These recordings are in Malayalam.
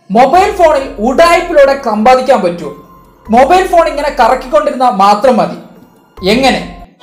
മൊബൈൽ ഫോണിൽ ഉടായ്പിലൂടെ സമ്പാദിക്കാൻ പറ്റുമോ മൊബൈൽ ഫോൺ ഇങ്ങനെ കറക്കിക്കൊണ്ടിരുന്നാൽ മാത്രം മതി എങ്ങനെ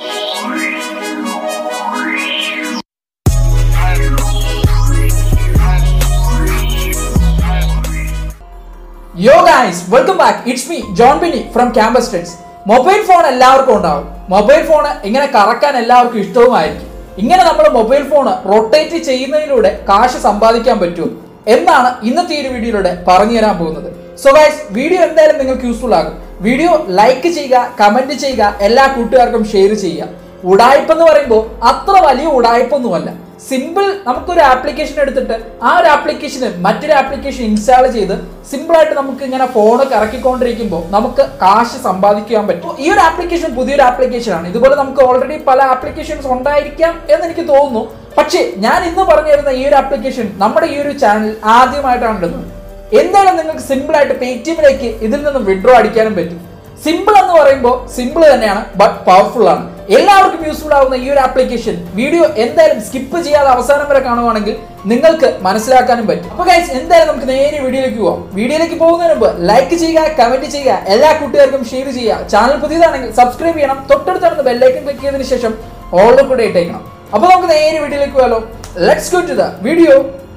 യോ guys welcome back it's me John Bini from campus studs mobile phone എല്ലാവർക്കും ഉണ്ടാവും മൊബൈൽ ഫോൺ ഇങ്ങനെ കറക്കാൻ എല്ലാവർക്കും ഇഷ്ടവുമായിരിക്കും ഇങ്ങനെ നമ്മൾ മൊബൈൽ ഫോൺ റൊട്ടേറ്റ് ചെയ്യുന്നതിലൂടെ കാശ് സമ്പാദിക്കാൻ പറ്റും എന്നാണ് ഇന്നത്തെ ഈ ഒരു വീഡിയോയിലൂടെ പറഞ്ഞു തരാൻ പോകുന്നത് സോ ഗൈസ് വീഡിയോ എന്തായാലും നിങ്ങൾക്ക് യൂസ്ഫുൾ ആകും വീഡിയോ ലൈക്ക് ചെയ്യുക കമന്റ് ചെയ്യുക എല്ലാ കൂട്ടുകാർക്കും ഷെയർ ചെയ്യുക ഉടായ്പ എന്ന് പറയുമ്പോൾ അത്ര വലിയ ഉടായ്പൊന്നുമല്ല സിമ്പിൾ നമുക്കൊരു ആപ്ലിക്കേഷൻ എടുത്തിട്ട് ആ ഒരു ആപ്ലിക്കേഷന് മറ്റൊരു ആപ്ലിക്കേഷൻ ഇൻസ്റ്റാൾ ചെയ്ത് സിമ്പിൾ ആയിട്ട് നമുക്ക് ഇങ്ങനെ ഫോൺ കറക്കിക്കൊണ്ടിരിക്കുമ്പോൾ നമുക്ക് കാശ് സമ്പാദിക്കാൻ പറ്റും ഈ ഒരു ആപ്ലിക്കേഷൻ പുതിയൊരു ആപ്ലിക്കേഷൻ ആണ് ഇതുപോലെ നമുക്ക് ഓൾറെഡി പല ആപ്ലിക്കേഷൻസ് ഉണ്ടായിരിക്കാം എന്ന് എനിക്ക് തോന്നുന്നു പക്ഷേ ഞാൻ ഇന്ന് പറഞ്ഞു തരുന്ന ഈ ഒരു ആപ്ലിക്കേഷൻ നമ്മുടെ ഈ ഒരു ചാനൽ ആദ്യമായിട്ടാണ് ഇടുന്നത് എന്തായാലും നിങ്ങൾക്ക് സിമ്പിൾ ആയിട്ട് പേടിഎമ്മിലേക്ക് ഇതിൽ നിന്ന് വിഡ്രോ അടിക്കാനും പറ്റും സിമ്പിൾ എന്ന് പറയുമ്പോൾ സിമ്പിൾ തന്നെയാണ് ബട്ട് പവർഫുൾ ആണ് എല്ലാവർക്കും യൂസ്ഫുൾ ആവുന്ന ഈ ഒരു ആപ്ലിക്കേഷൻ വീഡിയോ എന്തായാലും സ്കിപ്പ് ചെയ്യാതെ അവസാനം വരെ കാണുവാണെങ്കിൽ നിങ്ങൾക്ക് മനസ്സിലാക്കാനും പറ്റും അപ്പൊ ഗൈസ് എന്തായാലും നമുക്ക് നേരെ വീഡിയോയിലേക്ക് പോവാം വീഡിയോയിലേക്ക് പോകുന്നതിന് മുമ്പ് ലൈക്ക് ചെയ്യുക കമന്റ് ചെയ്യുക എല്ലാ കൂട്ടുകാർക്കും ഷെയർ ചെയ്യുക ചാനൽ പുതിയതാണെങ്കിൽ സബ്സ്ക്രൈബ് ചെയ്യണം തൊട്ടടുത്ത് ബെല്ലൈക്കൻ ക്ലിക്ക് ചെയ്തതിനു ശേഷം ഓളിൽ കൂടെ ഇട്ടേക്കണം അപ്പൊ നമുക്ക് നേരെ വീഡിയോയിലേക്ക് പോയാലോ let's go to the video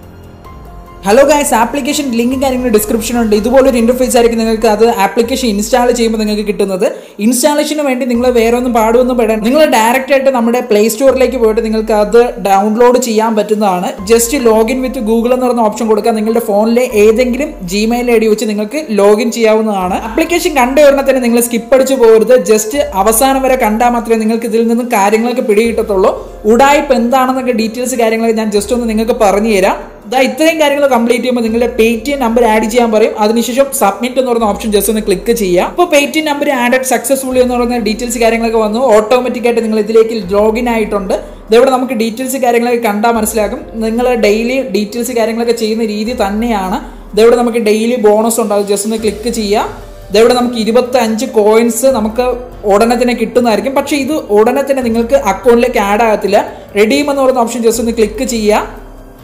hello guys application ലിങ്കും കാര്യങ്ങളും ഡിസ്ക്രിപ്ഷൻ ഉണ്ട് ഇതുപോലൊരു ഇന്റർഫേസ് ആയിരിക്കും നിങ്ങൾക്ക് അത് ആപ്ലിക്കേഷൻ ഇൻസ്റ്റാൾ ചെയ്യുമ്പോൾ നിങ്ങൾക്ക് കിട്ടുന്നത് ഇൻസ്റ്റാളേഷന് വേണ്ടി നിങ്ങൾ വേറെ ഒന്നും പാടുമൊന്നും പെടാൻ നിങ്ങൾ ഡയറക്റ്റ് ആയിട്ട് നമ്മുടെ പ്ലേ സ്റ്റോറിലേക്ക് പോയിട്ട് നിങ്ങൾക്ക് അത് ഡൗൺലോഡ് ചെയ്യാൻ പറ്റുന്നതാണ് ജസ്റ്റ് ലോഗിൻ വിത്ത് ഗൂഗിൾ എന്ന് പറയുന്ന ഓപ്ഷൻ കൊടുക്കുക നിങ്ങളുടെ ഫോണിലെ ഏതെങ്കിലും ജിമെയിൽ ഐ ഡി വെച്ച് നിങ്ങൾക്ക് ലോഗിൻ ചെയ്യാവുന്നതാണ് ആപ്ലിക്കേഷൻ കണ്ടു വരുന്ന തന്നെ നിങ്ങൾ സ്കിപ്പ് അടിച്ച് പോകരുത് ജസ്റ്റ് അവസാനം വരെ കണ്ടാൽ മാത്രമേ നിങ്ങൾക്ക് ഇതിൽ നിന്ന് കാര്യങ്ങളൊക്കെ പിടികിട്ടത്തുള്ളൂ ഉടായ്പ എന്താണെന്നൊക്കെ ഡീറ്റെയിൽസ് കാര്യങ്ങളൊക്കെ ഞാൻ ജസ്റ്റ് ഒന്ന് നിങ്ങൾക്ക് പറഞ്ഞു തരാം ഇതാ ഇത്രയും കാര്യങ്ങൾ കംപ്ലീറ്റ് ചെയ്യുമ്പോൾ നിങ്ങളുടെ പേടിഎം നമ്പർ ആഡ് ചെയ്യാൻ പറയും അതിനുശേഷം സബ്മിറ്റ് എന്ന് പറയുന്ന ഓപ്ഷൻ ജസ്റ്റ് ഒന്ന് ക്ലിക്ക് ചെയ്യുക അപ്പോൾ പേടിഎം നമ്പർ ആഡഡ് സക്സസ്ഫുള്ളി എന്ന് പറയുന്ന ഡീറ്റെയിൽസ് കാര്യങ്ങളൊക്കെ വന്നു ഓട്ടോമാറ്റിക് ആയിട്ട് നിങ്ങൾ ഇതിലേക്ക് ലോഗിൻ ആയിട്ടുണ്ട് ഇതവിടെ നമുക്ക് ഡീറ്റെയിൽസ് കാര്യങ്ങളൊക്കെ കണ്ടാൽ മനസ്സിലാക്കും നിങ്ങൾ ഡെയിലി ഡീറ്റെയിൽസ് കാര്യങ്ങളൊക്കെ ചെയ്യുന്ന രീതി തന്നെയാണ് ഇതവിടെ നമുക്ക് ഡെയിലി ബോണസ് ഉണ്ടാകും ജസ്റ്റ് ഒന്ന് ക്ലിക്ക് ചെയ്യുക ഇതവിടെ നമുക്ക് ഇരുപത്തി അഞ്ച് കോയിൻസ് നമുക്ക് ഉടനെ തന്നെ കിട്ടുന്നതായിരിക്കും പക്ഷേ ഇത് ഉടനെ തന്നെ നിങ്ങൾക്ക് അക്കൗണ്ടിലേക്ക് ആഡ് ആകത്തില്ല റെഡീം എന്ന് പറയുന്ന ഓപ്ഷൻ ജസ്റ്റ് ഒന്ന് ക്ലിക്ക് ചെയ്യുക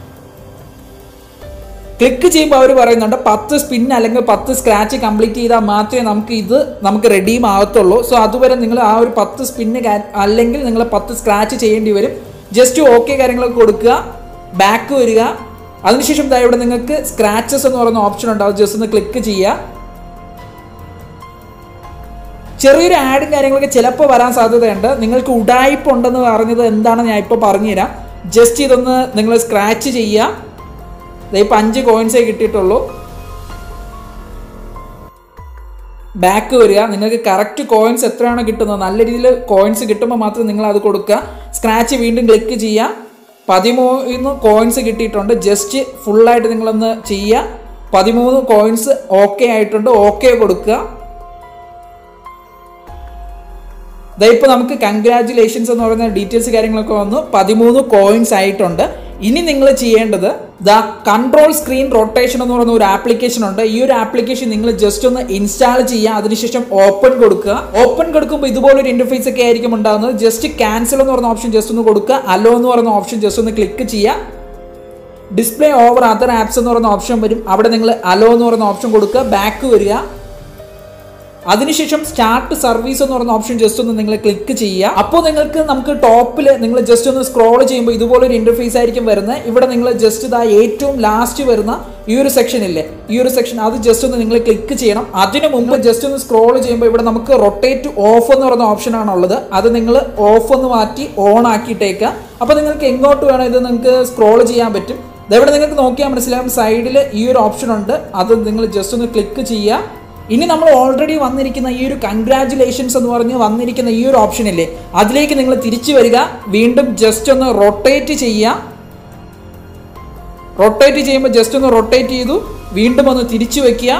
ക്ലിക്ക് ചെയ്യുമ്പോൾ അവർ പറയുന്നുണ്ട് പത്ത് സ്പിൻ അല്ലെങ്കിൽ പത്ത് സ്ക്രാച്ച് കംപ്ലീറ്റ് ചെയ്താൽ മാത്രമേ നമുക്ക് ഇത് നമുക്ക് റെഡീം ആകത്തുള്ളൂ സോ അതുവരെ നിങ്ങൾ ആ ഒരു പത്ത് സ്പിന്ന് അല്ലെങ്കിൽ നിങ്ങൾ പത്ത് സ്ക്രാച്ച് ചെയ്യേണ്ടി വരും ജസ്റ്റ് ഓക്കെ കാര്യങ്ങളൊക്കെ കൊടുക്കുക ബാക്ക് വരിക അതിനുശേഷം ദാ ഇവിടെ നിങ്ങൾക്ക് സ്ക്രാച്ചസ് എന്ന് പറയുന്ന ഓപ്ഷൻ ഉണ്ടാവും ജസ്റ്റ് ഒന്ന് ക്ലിക്ക് ചെയ്യുക ചെറിയൊരു ആഡും കാര്യങ്ങളൊക്കെ ചിലപ്പോൾ വരാൻ സാധ്യതയുണ്ട് നിങ്ങൾക്ക് ഉടായ്പ ഉണ്ടെന്ന് പറഞ്ഞത് എന്താണെന്ന് ഞാൻ ഇപ്പോൾ പറഞ്ഞുതരാം ജസ്റ്റ് ഇതൊന്ന് നിങ്ങൾ സ്ക്രാച്ച് ചെയ്യുക ഇപ്പം അഞ്ച് കോയിൻസേ കിട്ടിയിട്ടുള്ളൂ ബാക്ക് വരിക നിങ്ങൾക്ക് കറക്റ്റ് കോയിൻസ് എത്രയാണോ കിട്ടുന്നത് നല്ല രീതിയിൽ കോയിൻസ് കിട്ടുമ്പോൾ മാത്രം നിങ്ങൾ അത് കൊടുക്കുക സ്ക്രാച്ച് വീണ്ടും ക്ലിക്ക് ചെയ്യുക പതിമൂന്ന് കോയിൻസ് കിട്ടിയിട്ടുണ്ട് ജസ്റ്റ് ഫുള്ളായിട്ട് നിങ്ങളൊന്ന് ചെയ്യുക പതിമൂന്ന് കോയിൻസ് ഓക്കെ ആയിട്ടുണ്ട് ഓക്കെ കൊടുക്കുക ഇപ്പോൾ നമുക്ക് കൺഗ്രാറ്റുലേഷൻസ് എന്ന് പറയുന്ന ഡീറ്റെയിൽസ് കാര്യങ്ങളൊക്കെ വന്നു പതിമൂന്ന് കോയിൻസ് ആയിട്ടുണ്ട് ഇനി നിങ്ങൾ ചെയ്യേണ്ടത് ദ കൺട്രോൾ സ്ക്രീൻ റൊട്ടേഷൻ എന്ന് പറയുന്ന ഒരു ആപ്ലിക്കേഷൻ ഉണ്ട് ഈ ഒരു ആപ്ലിക്കേഷൻ നിങ്ങൾ ജസ്റ്റ് ഒന്ന് ഇൻസ്റ്റാൾ ചെയ്യുക അതിനുശേഷം ഓപ്പൺ കൊടുക്കുക ഓപ്പൺ കൊടുക്കുമ്പോൾ ഇതുപോലൊരു ഇന്റർഫേസ് ഒക്കെ ആയിരിക്കും ഉണ്ടാകുന്നത് ജസ്റ്റ് ക്യാൻസൽ എന്ന് പറയുന്ന ഓപ്ഷൻ ജസ്റ്റ് ഒന്ന് കൊടുക്കുക അലോ എന്ന് പറയുന്ന ഓപ്ഷൻ ജസ്റ്റ് ഒന്ന് ക്ലിക്ക് ചെയ്യുക ഡിസ്പ്ലേ ഓവർ അതർ ആപ്സ് എന്ന് പറയുന്ന ഓപ്ഷൻ വരും അവിടെ നിങ്ങൾ അലോ എന്ന് പറയുന്ന ഓപ്ഷൻ കൊടുക്കുക ബാക്ക് വരിക അതിനുശേഷം സ്റ്റാർട്ട് സർവീസ് എന്ന് പറയുന്ന ഓപ്ഷൻ ജസ്റ്റ് ഒന്ന് നിങ്ങൾ ക്ലിക്ക് ചെയ്യുക അപ്പോൾ നിങ്ങൾക്ക് നമുക്ക് ടോപ്പിൽ നിങ്ങൾ ജസ്റ്റ് ഒന്ന് സ്ക്രോൾ ചെയ്യുമ്പോൾ ഇതുപോലെ ഒരു ഇന്റർഫേസ് ആയിരിക്കും വരുന്നത് ഇവിടെ നിങ്ങൾ ജസ്റ്റ് ഇതാ ഏറ്റവും ലാസ്റ്റ് വരുന്ന ഈ ഒരു സെക്ഷൻ ഇല്ലേ ഈ ഒരു സെക്ഷൻ അത് ജസ്റ്റ് ഒന്ന് നിങ്ങൾ ക്ലിക്ക് ചെയ്യണം അതിനു മുമ്പ് ജസ്റ്റ് ഒന്ന് സ്ക്രോൾ ചെയ്യുമ്പോൾ ഇവിടെ നമുക്ക് റൊട്ടേറ്റ് ഓഫ് എന്ന് പറയുന്ന ഓപ്ഷൻ ആണുള്ളത് അത് നിങ്ങൾ ഓഫ് ഒന്ന് മാറ്റി ഓൺ ആക്കിയിട്ടേക്കുക അപ്പോൾ നിങ്ങൾക്ക് എങ്ങോട്ട് വേണം ഇത് നിങ്ങൾക്ക് സ്ക്രോൾ ചെയ്യാൻ പറ്റും ഇതെവിടെ നിങ്ങൾക്ക് നോക്കിയാൽ മനസ്സിലാകും സൈഡിൽ ഈ ഒരു ഓപ്ഷൻ ഉണ്ട് അത് നിങ്ങൾ ജസ്റ്റ് ഒന്ന് ക്ലിക്ക് ചെയ്യുക ഇനി നമ്മൾ ഓൾറെഡി വന്നിരിക്കുന്ന ഈ ഒരു കൺഗ്രാറ്റുലേഷൻസ് എന്ന് പറഞ്ഞ് വന്നിരിക്കുന്ന ഈ ഒരു ഓപ്ഷൻ ഇല്ലേ അതിലേക്ക് നിങ്ങൾ തിരിച്ചു വരിക വീണ്ടും ജസ്റ്റ് ഒന്ന് റൊട്ടേറ്റ് ചെയ്യുക റൊട്ടേറ്റ് ചെയ്യുമ്പോൾ ജസ്റ്റ് ഒന്ന് റൊട്ടേറ്റ് ചെയ്തു വീണ്ടും ഒന്ന് തിരിച്ചു വെക്കുക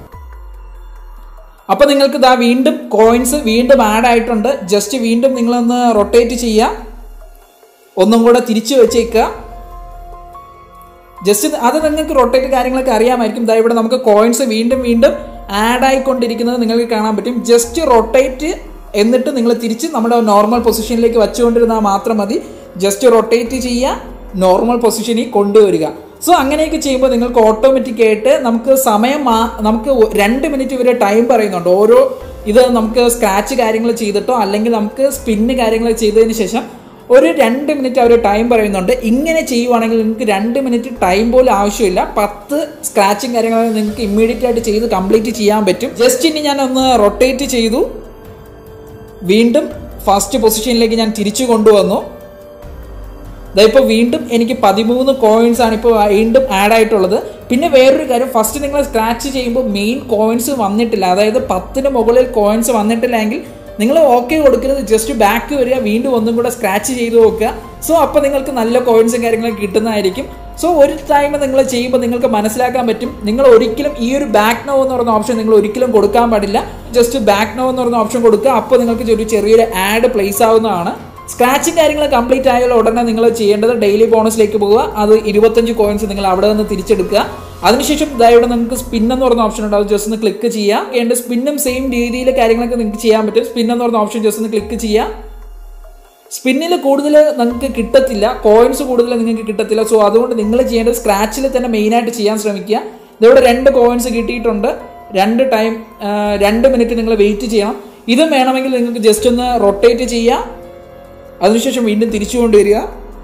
അപ്പോൾ നിങ്ങൾക്ക് ഇതാ വീണ്ടും കോയിൻസ് വീണ്ടും ആഡ് ആയിട്ടുണ്ട് ജസ്റ്റ് വീണ്ടും നിങ്ങളൊന്ന് റൊട്ടേറ്റ് ചെയ്യുക ഒന്നും കൂടെ തിരിച്ചു വെച്ചേക്കുക ജസ്റ്റ് അത് നിങ്ങൾക്ക് റൊട്ടേറ്റ് കാര്യങ്ങളൊക്കെ അറിയാമായിരിക്കും ഇതാ ഇവിടെ നമുക്ക് കോയിൻസ് വീണ്ടും വീണ്ടും ആഡ് ആയിക്കൊണ്ടിരിക്കുന്നത് നിങ്ങൾക്ക് കാണാൻ പറ്റും ജസ്റ്റ് റൊട്ടേറ്റ് എന്നിട്ട് നിങ്ങൾ തിരിച്ച് നമ്മുടെ നോർമൽ പൊസിഷനിലേക്ക് വെച്ചുകൊണ്ടിരുന്നാൽ മാത്രം മതി ജസ്റ്റ് റൊട്ടേറ്റ് ചെയ്യുക നോർമൽ പൊസിഷനിൽ കൊണ്ടുവരിക സോ അങ്ങനെയൊക്കെ ചെയ്യുമ്പോൾ നിങ്ങൾക്ക് ഓട്ടോമാറ്റിക് ആയിട്ട് നമുക്ക് സമയം മാ- നമുക്ക് ഒ- രണ്ട് മിനിറ്റ് വരെ ടൈം പറയുന്നുണ്ട് ഓരോ ഇത് നമുക്ക് സ്ക്രാച്ച് കാര്യങ്ങൾ ചെയ്തിട്ടോ അല്ലെങ്കിൽ നമുക്ക് സ്പിന്ന് കാര്യങ്ങൾ ചെയ്തതിന് ശേഷം ഒരു രണ്ട് മിനിറ്റ് അവർ ടൈം പറയുന്നുണ്ട് ഇങ്ങനെ ചെയ്യുവാണെങ്കിൽ നിങ്ങൾക്ക് രണ്ട് മിനിറ്റ് ടൈം പോലും ആവശ്യമില്ല പത്ത് സ്ക്രാച്ചിങ് കാര്യങ്ങൾ നിങ്ങൾക്ക് ഇമ്മീഡിയറ്റ് ആയിട്ട് ചെയ്ത് കംപ്ലീറ്റ് ചെയ്യാൻ പറ്റും ജസ്റ്റ് ഇനി ഞാൻ ഒന്ന് റൊട്ടേറ്റ് ചെയ്തു വീണ്ടും ഫസ്റ്റ് പൊസിഷനിലേക്ക് ഞാൻ തിരിച്ചു കൊണ്ടുവന്നു ഇപ്പോൾ വീണ്ടും എനിക്ക് പതിമൂന്ന് കോയിൻസ് ആണ് ഇപ്പോൾ വീണ്ടും ആഡ് ആയിട്ടുള്ളത് പിന്നെ വേറൊരു കാര്യം ഫസ്റ്റ് നിങ്ങൾ സ്ക്രാച്ച് ചെയ്യുമ്പോൾ മെയിൻ കോയിൻസ് വന്നിട്ടില്ല അതായത് പത്തിന് മുകളിൽ കോയിൻസ് വന്നിട്ടില്ല എങ്കിൽ നിങ്ങൾ ഓക്കെ കൊടുക്കരുത് ജസ്റ്റ് ബാക്ക് വരിക വീണ്ടും ഒന്നും കൂടെ സ്ക്രാച്ച് ചെയ്ത് നോക്കുക സോ അപ്പോൾ നിങ്ങൾക്ക് നല്ല കോയിൻസും കാര്യങ്ങളൊക്കെ കിട്ടുന്നതായിരിക്കും സോ ഒരു ടൈം നിങ്ങൾ ചെയ്യുമ്പോൾ നിങ്ങൾക്ക് മനസ്സിലാക്കാൻ പറ്റും നിങ്ങൾ ഒരിക്കലും ഈ ഒരു ബാക്ക് നോ എന്ന് പറയുന്ന ഓപ്ഷൻ നിങ്ങൾ ഒരിക്കലും കൊടുക്കാൻ പാടില്ല ജസ്റ്റ് ബാക്ക് നോ എന്ന് പറയുന്ന ഓപ്ഷൻ കൊടുക്കുക അപ്പോൾ നിങ്ങൾക്ക് ഒരു ചെറിയൊരു ആഡ് പ്ലേസ് ആവുന്നതാണ് സ്ക്രാച്ചിങ് കാര്യങ്ങൾ കംപ്ലീറ്റ് ആയാൽ ഉടനെ നിങ്ങൾ ചെയ്യേണ്ടത് ഡെയിലി ബോണസിലേക്ക് പോവുക അത് ഇരുപത്തഞ്ച് കോയിൻസ് നിങ്ങൾ അവിടെ നിന്ന് തിരിച്ചെടുക്കുക അതിനുശേഷം ഇതാ ഇവിടെ നിങ്ങൾക്ക് സ്പിൻ എന്ന് പറയുന്ന ഓപ്ഷൻ ഉണ്ട് അത് ജസ്റ്റ് ഒന്ന് ക്ലിക്ക് ചെയ്യുക എൻ്റെ സ്പിന്നും സെയിം രീതിയിൽ കാര്യങ്ങളൊക്കെ നിങ്ങൾക്ക് ചെയ്യാൻ പറ്റും സ്പിൻ എന്ന് പറയുന്ന ഓപ്ഷൻ ജസ്റ്റ് ഒന്ന് ക്ലിക്ക് ചെയ്യുക സ്പിന്നിൽ കൂടുതൽ നിങ്ങൾക്ക് കിട്ടത്തില്ല കോയിൻസ് കൂടുതൽ നിങ്ങൾക്ക് കിട്ടത്തില്ല സോ അതുകൊണ്ട് നിങ്ങൾ ചെയ്യേണ്ടത് സ്ക്രാച്ചിൽ തന്നെ മെയിനായിട്ട് ചെയ്യാൻ ശ്രമിക്കുക ഇതിവിടെ രണ്ട് കോയിൻസ് കിട്ടിയിട്ടുണ്ട് രണ്ട് ടൈം രണ്ട് മിനിറ്റ് നിങ്ങൾ വെയിറ്റ് ചെയ്യണം ഇതും വേണമെങ്കിൽ നിങ്ങൾക്ക് ജസ്റ്റ് ഒന്ന് റൊട്ടേറ്റ് ചെയ്യുക അതിനുശേഷം വീണ്ടും തിരിച്ചു കൊണ്ടുവരിക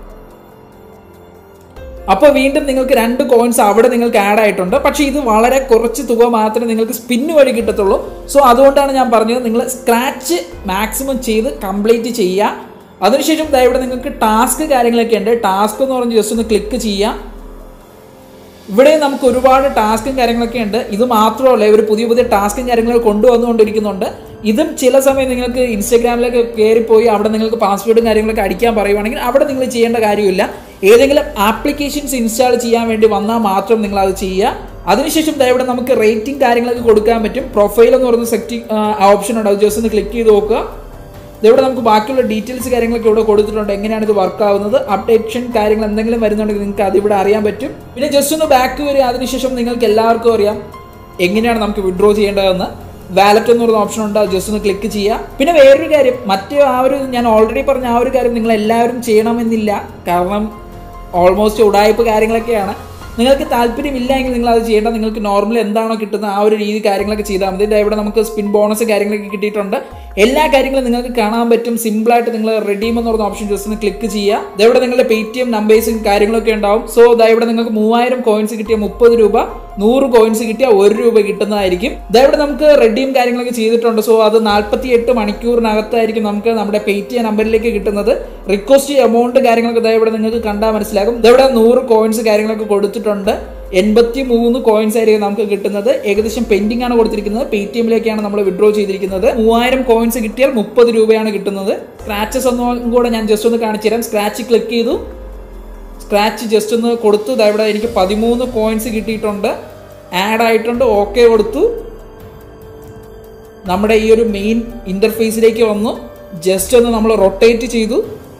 അപ്പോൾ വീണ്ടും നിങ്ങൾക്ക് രണ്ട് കോയിൻസ് അവിടെ നിങ്ങൾക്ക് ആഡ് ആയിട്ടുണ്ട് പക്ഷേ ഇത് വളരെ കുറച്ച് തുക മാത്രമേ നിങ്ങൾക്ക് സ്പിന്ന് വഴി കിട്ടത്തുള്ളൂ സോ അതുകൊണ്ടാണ് ഞാൻ പറഞ്ഞത് നിങ്ങൾ സ്ക്രാച്ച് മാക്സിമം ചെയ്ത് കംപ്ലീറ്റ് ചെയ്യുക അതിനുശേഷം ദാ ഇവിടെ നിങ്ങൾക്ക് ടാസ്ക് കാര്യങ്ങളൊക്കെ ഉണ്ട് ടാസ്ക് എന്ന് പറഞ്ഞ് ജസ്റ്റ് ഒന്ന് ക്ലിക്ക് ചെയ്യുക ഇവിടെ നമുക്ക് ഒരുപാട് ടാസ്കും കാര്യങ്ങളൊക്കെ ഉണ്ട് ഇത് മാത്രമല്ല ഇവർ പുതിയ പുതിയ ടാസ്കും കാര്യങ്ങളൊക്കെ കൊണ്ടുവന്നുകൊണ്ടിരിക്കുന്നുണ്ട് ഇതും ചില സമയം നിങ്ങൾക്ക് ഇൻസ്റ്റാഗ്രാമിലേക്ക് കയറിപ്പോയി അവിടെ നിങ്ങൾക്ക് പാസ്വേഡും കാര്യങ്ങളൊക്കെ അടിക്കാൻ പറയുവാണെങ്കിൽ അവിടെ നിങ്ങൾ ചെയ്യേണ്ട കാര്യമില്ല ഏതെങ്കിലും ആപ്ലിക്കേഷൻസ് ഇൻസ്റ്റാൾ ചെയ്യാൻ വേണ്ടി വന്നാൽ മാത്രം നിങ്ങൾ അത് ചെയ്യുക അതിനുശേഷം ദാ ഇവിടെ നമുക്ക് റേറ്റിംഗ് കാര്യങ്ങളൊക്കെ കൊടുക്കാൻ പറ്റും പ്രൊഫൈൽ എന്ന് പറയുന്ന സെക്ടി ഓപ്ഷൻ ഉണ്ട് അത് ജസ്റ്റ് ഒന്ന് ക്ലിക്ക് ചെയ്ത് നോക്കുക ഇവിടെ നമുക്ക് ബാക്കിയുള്ള ഡീറ്റെയിൽസ് കാര്യങ്ങളൊക്കെ ഇവിടെ കൊടുത്തിട്ടുണ്ട് എങ്ങനെയാണ് ഇത് വർക്ക് ആവുന്നത് അപ്ഡേഷൻ കാര്യങ്ങൾ എന്തെങ്കിലും വരുന്നുണ്ടെങ്കിൽ നിങ്ങൾക്ക് അത് ഇവിടെ അറിയാൻ പറ്റും പിന്നെ ജസ്റ്റ് ഒന്ന് ബാക്ക് വരിക അതിനുശേഷം നിങ്ങൾക്ക് എല്ലാവർക്കും അറിയാം എങ്ങനെയാണ് നമുക്ക് വിഡ്രോ ചെയ്യേണ്ടതെന്ന് വാലറ്റ് എന്ന് പറയുന്ന ഓപ്ഷൻ ഉണ്ട് അത് ജസ്റ്റ് ഒന്ന് ക്ലിക്ക് ചെയ്യുക പിന്നെ വേറൊരു കാര്യം മറ്റേ ആ ഒരു ഞാൻ ഓൾറെഡി പറഞ്ഞ ആ ഒരു കാര്യം നിങ്ങൾ എല്ലാവരും ചെയ്യണമെന്നില്ല കാരണം ഓൾമോസ്റ്റ് ഉടായ്പ കാര്യങ്ങളൊക്കെയാണ് നിങ്ങൾക്ക് താല്പര്യമില്ല എങ്കിൽ നിങ്ങൾ അത് ചെയ്യേണ്ട നിങ്ങൾക്ക് നോർമൽ എന്താണോ കിട്ടുന്ന ആ ഒരു രീതി കാര്യങ്ങളൊക്കെ ചെയ്താൽ മതി ദാ ഇവിടെ നമുക്ക് സ്പിൻ ബോണസ് കാര്യങ്ങളൊക്കെ കിട്ടിയിട്ടുണ്ട് എല്ലാ കാര്യങ്ങളും നിങ്ങൾക്ക് കാണാൻ പറ്റും സിമ്പിളായിട്ട് നിങ്ങൾ റെഡീം എന്ന് പറയുന്ന ഓപ്ഷൻ ജസ്റ്റ് ഒന്ന് ക്ലിക്ക് ചെയ്യുക ദാ ഇവിടെ നിങ്ങളുടെ പേ ടി എം നമ്പേഴ്സും കാര്യങ്ങളൊക്കെ ഉണ്ടാവും സോ ദാ ഇവിടെ നിങ്ങൾക്ക് മൂവായിരം കോയിൻസ് കിട്ടിയ മുപ്പത് രൂപ നൂറ് കോയിൻസ് കിട്ടിയ ഒരു രൂപ കിട്ടുന്നതായിരിക്കും ദാ ഇവിടെ നമുക്ക് റെഡീം കാര്യങ്ങളൊക്കെ ചെയ്തിട്ടുണ്ട് സോ അത് നാൽപ്പത്തി എട്ട് മണിക്കൂറിനകത്തായിരിക്കും നമുക്ക് നമ്മുടെ പേ ടി എം നമ്പറിലേക്ക് കിട്ടുന്നത് റിക്വസ്റ്റ് എമൗണ്ട് കാര്യങ്ങളൊക്കെ ദാ ഇവിടെ നിങ്ങൾക്ക് കണ്ടാൽ മനസ്സിലാകും ദാ ഇവിടെ നൂറ് കോയിൻസ് കാര്യങ്ങളൊക്കെ കൊടുത്തിട്ടുണ്ട് എൺപത്തി മൂന്ന് കോയിൻസ് ആയിരിക്കും നമുക്ക് കിട്ടുന്നത് ഏകദേശം പെൻഡിംഗ് ആണ് കൊടുത്തിരിക്കുന്നത് പേ ടി എമ്മിലേക്കാണ് നമ്മൾ വിഡ്രോ ചെയ്തിരിക്കുന്നത് മൂവായിരം കോയിൻസ് കിട്ടിയാൽ മുപ്പത് രൂപയാണ് കിട്ടുന്നത് സ്ക്രാച്ചസ് ഒന്നും കൂടെ ഞാൻ ജസ്റ്റ് ഒന്ന് കാണിച്ചു തരാം സ്ക്രാച്ച് ക്ലിക്ക് ചെയ്തു സ്ക്രാച്ച് ജസ്റ്റ് ഒന്ന് കൊടുത്തു ദാ ഇവിടെ എനിക്ക് പതിമൂന്ന് കോയിൻസ് കിട്ടിയിട്ടുണ്ട് ആഡ് ആയിട്ടുണ്ട് ഓക്കെ കൊടുത്തു നമ്മുടെ ഈ ഒരു മെയിൻ ഇന്റർഫേസിലേക്ക് വന്നു ജസ്റ്റ് ഒന്ന് നമ്മൾ റൊട്ടേറ്റ് ചെയ്തു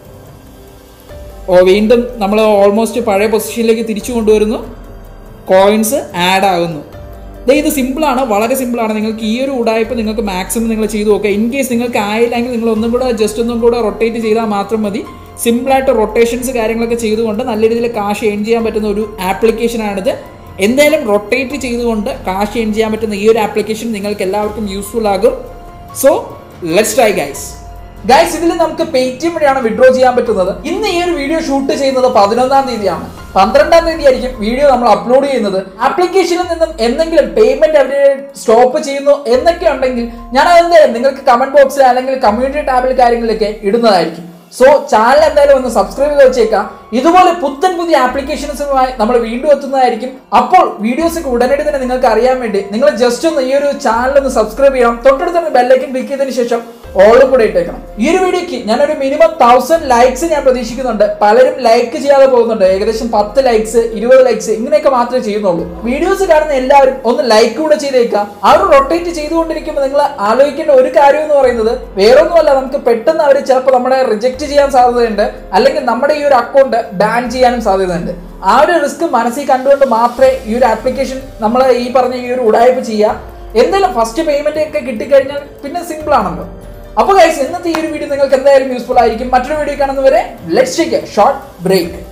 ഓ വീണ്ടും നമ്മൾ ഓൾമോസ്റ്റ് പഴയ പൊസിഷനിലേക്ക് തിരിച്ചു കൊണ്ടുവരുന്നു കോയിൻസ് ആഡ് ആകുന്നു ദേ ഇത് സിമ്പിളാണ് വളരെ സിമ്പിളാണ് നിങ്ങൾക്ക് ഈ ഒരു ഉടായ്പ നിങ്ങൾക്ക് മാക്സിമം നിങ്ങൾ ചെയ്തു നോക്കുക ഇൻ കേസ് നിങ്ങൾക്ക് ആയില്ലെങ്കിൽ നിങ്ങൾ ഒന്നും കൂടെ ജസ്റ്റ് ഒന്നും കൂടെ റൊട്ടേറ്റ് ചെയ്താൽ മാത്രം മതി സിമ്പിളായിട്ട് റൊട്ടേഷൻസ് കാര്യങ്ങളൊക്കെ ചെയ്തുകൊണ്ട് നല്ല രീതിയിൽ കാശ് ഏൺ ചെയ്യാൻ പറ്റുന്ന ഒരു ആപ്ലിക്കേഷനാണിത് എന്തായാലും റൊട്ടേറ്റ് ചെയ്തുകൊണ്ട് കാശ് ഏൺ ചെയ്യാൻ പറ്റുന്ന ഈ ഒരു ആപ്ലിക്കേഷൻ നിങ്ങൾക്ക് എല്ലാവർക്കും യൂസ്ഫുൾ ആകും so let's try guys guys ഇതിൽ നമുക്ക് പേടിഎം വഴിയാണ് വിഡ്രോ ചെയ്യാൻ പറ്റുന്നത് ഇന്ന് ഈ ഒരു വീഡിയോ ഷൂട്ട് ചെയ്യുന്നത് പതിനൊന്നാം തീയതിയാണ് പന്ത്രണ്ടാം തീയതി ആയിരിക്കും വീഡിയോ നമ്മൾ അപ്ലോഡ് ചെയ്യുന്നത് ആപ്ലിക്കേഷനിൽ നിന്നും എന്തെങ്കിലും പേയ്മെന്റ് അവർ സ്റ്റോപ്പ് ചെയ്യുന്നു എന്നൊക്കെ ഉണ്ടെങ്കിൽ ഞാൻ അതെന്തായാലും നിങ്ങൾക്ക് കമന്റ് ബോക്സിൽ അല്ലെങ്കിൽ കമ്മ്യൂണിറ്റി ടാബിൽ കാര്യങ്ങളിലൊക്കെ ഇടുന്നതായിരിക്കും സോ ചാനൽ എന്തായാലും ഒന്ന് സബ്സ്ക്രൈബ് ചെയ്ത് വെച്ചേക്കാം ഇതുപോലെ പുത്തൻ പുതിയ ആപ്ലിക്കേഷൻസുമായി നമ്മൾ വീണ്ടും എത്തുന്നതായിരിക്കും അപ്പോൾ വീഡിയോസ് ഒക്കെ ഉടനടി തന്നെ നിങ്ങൾക്ക് അറിയാൻ വേണ്ടി നിങ്ങൾ ജസ്റ്റ് ഒന്ന് ഈ ഒരു ചാനൽ ഒന്ന് സബ്സ്ക്രൈബ് ചെയ്യണം തൊട്ടടുത്ത് തന്നെ ബെല്ലൈക്കൻ ക്ലിക്ക് ചെയ്തതിന് ശേഷം ഓളും കൂടെ ഇട്ടേക്കണം ഈ ഒരു വീഡിയോക്ക് ഞാനൊരു മിനിമം തൗസൻഡ് ലൈക്സ് ഞാൻ പ്രതീക്ഷിക്കുന്നുണ്ട് പലരും ലൈക്ക് ചെയ്യാതെ പോകുന്നുണ്ട് ഏകദേശം പത്ത് ലൈക്സ് ഇരുപത് ലൈക്സ് ഇങ്ങനെയൊക്കെ മാത്രമേ ചെയ്യുന്നുള്ളൂ വീഡിയോസ് കാണുന്ന എല്ലാവരും ഒന്ന് ലൈക്ക് കൂടെ ചെയ്തേക്കാം ആ ഒരു റൊട്ടേറ്റ് ചെയ്തുകൊണ്ടിരിക്കുമ്പോൾ നിങ്ങൾ ആലോചിക്കേണ്ട ഒരു കാര്യം എന്ന് പറയുന്നത് വേറൊന്നുമല്ല നമുക്ക് പെട്ടെന്ന് അവർ ചിലപ്പോൾ നമ്മളെ റിജക്ട് ചെയ്യാൻ സാധ്യതയുണ്ട് അല്ലെങ്കിൽ നമ്മുടെ ഈ ഒരു അക്കൗണ്ട് ബാൻ ചെയ്യാനും സാധ്യതയുണ്ട് ആ ഒരു റിസ്ക് മനസ്സിൽ കണ്ടുകൊണ്ട് മാത്രമേ ഈ ഒരു ആപ്ലിക്കേഷൻ നമ്മൾ ഈ പറഞ്ഞ ഈ ഒരു ഉടായ്പ ചെയ്യുക എന്തായാലും ഫസ്റ്റ് പേയ്മെന്റ് ഒക്കെ കിട്ടിക്കഴിഞ്ഞാൽ പിന്നെ സിമ്പിൾ ആണല്ലോ അപ്പോൾ ഗൈസ് ഇന്നത്തെ ഈ ഒരു വീഡിയോ നിങ്ങൾക്ക് എന്തായാലും യൂസ്ഫുൾ ആയിരിക്കും മറ്റൊരു വീഡിയോ കാണുന്നവരെ let's take a short break